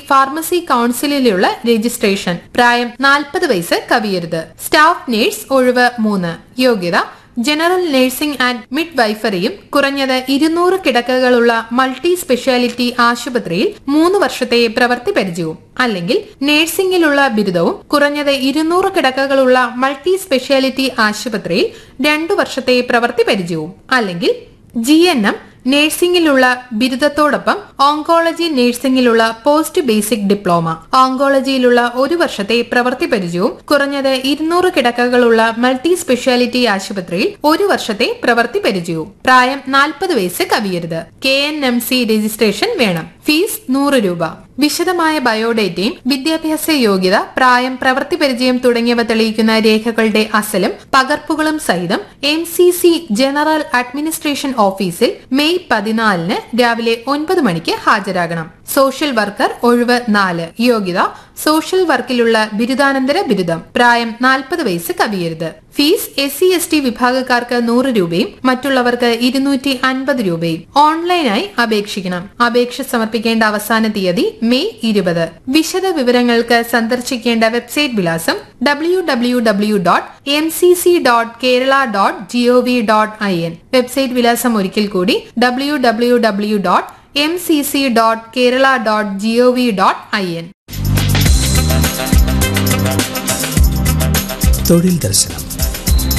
state pharmacy കൌൺസിലിലുള്ള registration പ്രായം നാൽപ്പത് വയസ്സ് കവിയരുത് സ്റ്റാഫ് നേഴ്സ് ഒഴിവ് മൂന്ന് യോഗ്യത ജനറൽ നഴ്സിംഗ് ആൻഡ് മിഡ് വൈഫറിയും കുറഞ്ഞത് ഇരുന്നൂറ് കിടക്കകളുള്ള മൾട്ടി സ്പെഷ്യാലിറ്റി ആശുപത്രിയിൽ മൂന്ന് വർഷത്തെ പ്രവൃത്തി പരിചയവും അല്ലെങ്കിൽ നഴ്സിംഗിലുള്ള ബിരുദവും കുറഞ്ഞത് ഇരുന്നൂറ് കിടക്കകളുള്ള മൾട്ടി സ്പെഷ്യാലിറ്റി ആശുപത്രിയിൽ രണ്ടു വർഷത്തെ പ്രവൃത്തി പരിചയവും അല്ലെങ്കിൽ ജി എൻ എം നഴ്സിംഗിലുള്ള ബിരുദത്തോടൊപ്പം ഓങ്കോളജി നഴ്സിംഗിലുള്ള പോസ്റ്റ് ബേസിക് ഡിപ്ലോമ ഓങ്കോളജിയിലുള്ള ഒരു വർഷത്തെ പ്രവൃത്തി പരിചയവും കുറഞ്ഞത് ഇരുന്നൂറ് കിടക്കകളുള്ള മൾട്ടി സ്പെഷ്യാലിറ്റി ആശുപത്രിയിൽ ഒരു വർഷത്തെ പ്രവൃത്തി പരിചയവും പ്രായം നാൽപ്പത് വയസ്സ് കവിയരുത് K N M C registration വേണം ഫീസ് നൂറ് രൂപ വിശദമായ ബയോഡേറ്റയും വിദ്യാഭ്യാസ യോഗ്യത പ്രായം പ്രവൃത്തി പരിചയം തുടങ്ങിയവ തെളിയിക്കുന്ന രേഖകളുടെ അസലും പകർപ്പുകളും സഹിതം M C C general administration ഓഫീസിൽ മെയ് പതിനാലിന് രാവിലെ ഒൻപത് മണിക്ക് ഹാജരാകണം സോഷ്യൽ വർക്കർ ഒഴിവ് നാല് യോഗ്യത സോഷ്യൽ വർക്കിലുള്ള ബിരുദാനന്തര ബിരുദം പ്രായം നാൽപ്പത് വയസ്സ് കവിയരുത് fees S C S T വിഭാഗക്കാർക്ക് നൂറ് രൂപയും മറ്റുള്ളവർക്ക് ഇരുന്നൂറ്റി അൻപത് രൂപയും ഓൺലൈനായി അപേക്ഷിക്കണം അപേക്ഷ സമർപ്പിക്കേണ്ട അവസാന തീയതി മെയ് ഇരുപത് വിശദ വിവരങ്ങൾക്ക് സന്ദർശിക്കേണ്ട വെബ്സൈറ്റ് വിലാസം W W W dot M C C dot Kerala dot G O V dot I N website വിലാസം ഒരിക്കൽ കൂടി W W W dot M C C dot Kerala dot G O V dot I N തൊഴിൽ ദർശനം